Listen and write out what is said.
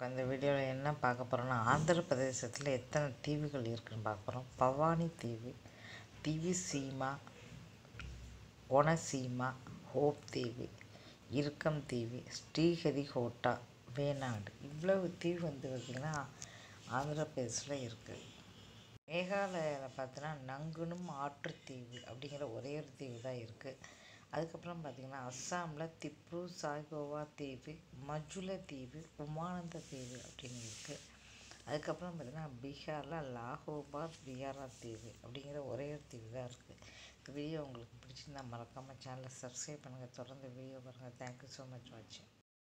இப்போ இந்த வீடியோவில் என்ன பார்க்க போகிறோம்னா ஆந்திர பிரதேசத்தில் எத்தனை தீவுகள் இருக்குன்னு பார்க்க போகிறோம் பவானி தீவு திவிசீமா ஒனசீமா ஹோப் தீவு இருக்கம் தீவு ஸ்ரீஹரிகோட்டா வேணாடு இவ்வளவு தீவு வந்து பார்த்திங்கன்னா ஆந்திர பிரதேசத்தில் இருக்குது மேகாலயாவில் பார்த்தீங்கன்னா நங்குனும் ஆற்றுத்தீவு அப்படிங்கிற ஒரே ஒரு தீவு தான் இருக்குது அதுக்கப்புறம் பார்த்திங்கன்னா அஸ்ஸாமில் திப்ரு சாய்கோவா தீவு மஜுல தீவு உமானந்த தீவு அப்படின்னு இருக்குது அதுக்கப்புறம் பார்த்திங்கன்னா பீகாரில் லாகோபாத் பியாரா தீவு அப்படிங்கிற ஒரே ஒரு தீவு தான் இருக்குது இந்த வீடியோ உங்களுக்கு பிடிச்சிருந்தா மறக்காமல் சேனலை சப்ஸ்கிரைப் பண்ணுங்கள் தொடர்ந்து வீடியோ பாருங்கள் தேங்க்யூ ஸோ மச் வாட்சிங்